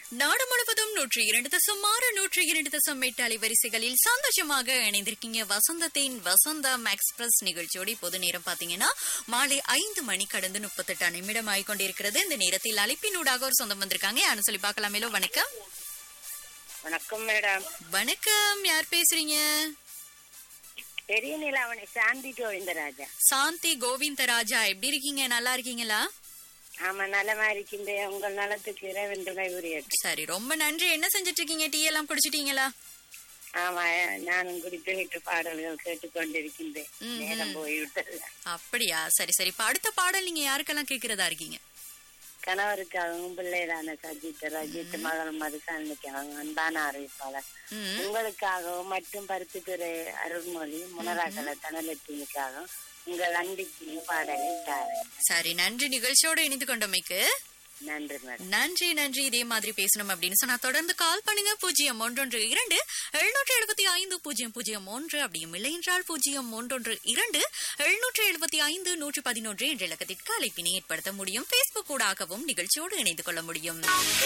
நாடு முழுவதும் நூற்றி இரண்டு தசம் ஆறு நூற்றி இரண்டு தசம் எட்டு அலைவரிசைகளில் சந்தோஷமாக இணைந்திருக்கீங்க வசந்தத்தின் வசந்தா எக்ஸ்பிரஸ் நிகழ்ச்சியோடு இப்போது நேரம் பாத்தீங்கன்னா மாலை ஐந்து மணி கடந்து முப்பத்தெட்டு நிமிடம் ஆகிக் கொண்டிருக்கிறது இந்த நேரத்தில் அழைப்பினூடாக ஒரு சொந்தம் வந்திருக்காங்க யாரும் சொல்லி பார்க்கலாமேலோ வணக்கம் வணக்கம் மேடம் வணக்கம் யார் பேசுறீங்க பெரிய நிலாவணி சாந்தி கோவிந்தராஜா சாந்தி கோவிந்தராஜா எப்படி இருக்கீங்க நல்லா இருக்கீங்களா ஆமா நலமா இருக்கின்றேன் உங்கள் நலத்துக்கு இறைவன் துணை புரியட்டும் சரி ரொம்ப நன்றி என்ன செஞ்சிட்டு இருக்கீங்க டீ எல்லாம் குடிச்சிட்டீங்களா ஆமா நானும் குடித்து விட்டு பாடல்கள் கேட்டுக்கொண்டிருக்கின்றேன் ம், நேரம் போய்விட்டது அப்படியா சரி சரி இப்ப அடுத்த பாடல் நீங்க யாருக்கெல்லாம் கேக்குறதா இருக்கீங்க கணவருக்காகவும் பிள்ளைதான சஜித் ரஜித் மகள் மதுசாமிக்காகவும் அன்பான அறிவிப்பாளர் ம் உங்களுக்காகவும் மற்றும் பருத்தித்துறை அருள்மொழி முனராகல தனலட்சுமிக்காகவும் உங்கள் அன்பிக்கு பாடலை தாரேன் சரி நன்றி நிகழ்ச்சியோட இணைந்து கொண்டமைக்கு நன்றி மேடம் நன்றி நன்றி இதே மாதிரி பேசணும் அப்படின்னு சொன்னா தொடர்ந்து கால் பண்ணுங்க பூஜ்ஜியம் ஒன்றொன்று இரண்டு எழுநூற்று எழுபத்தி ஐந்து பூஜ்ஜியம் பூஜ்ஜியம் ஒன்று அப்படியும் இல்லை என்றால் பூஜ்ஜியம் ஒன்றொன்று இரண்டு எழுநூற்று எழுபத்தி ஐந்து நூற்றி பதினொன்று என்ற இலக்கத்திற்கு அழைப்பினை ஏற்படுத்த முடியும் பேஸ்புக் ஊடாகவும் நிகழ்ச்சியோடு இணைந்து கொள்ள முடியும்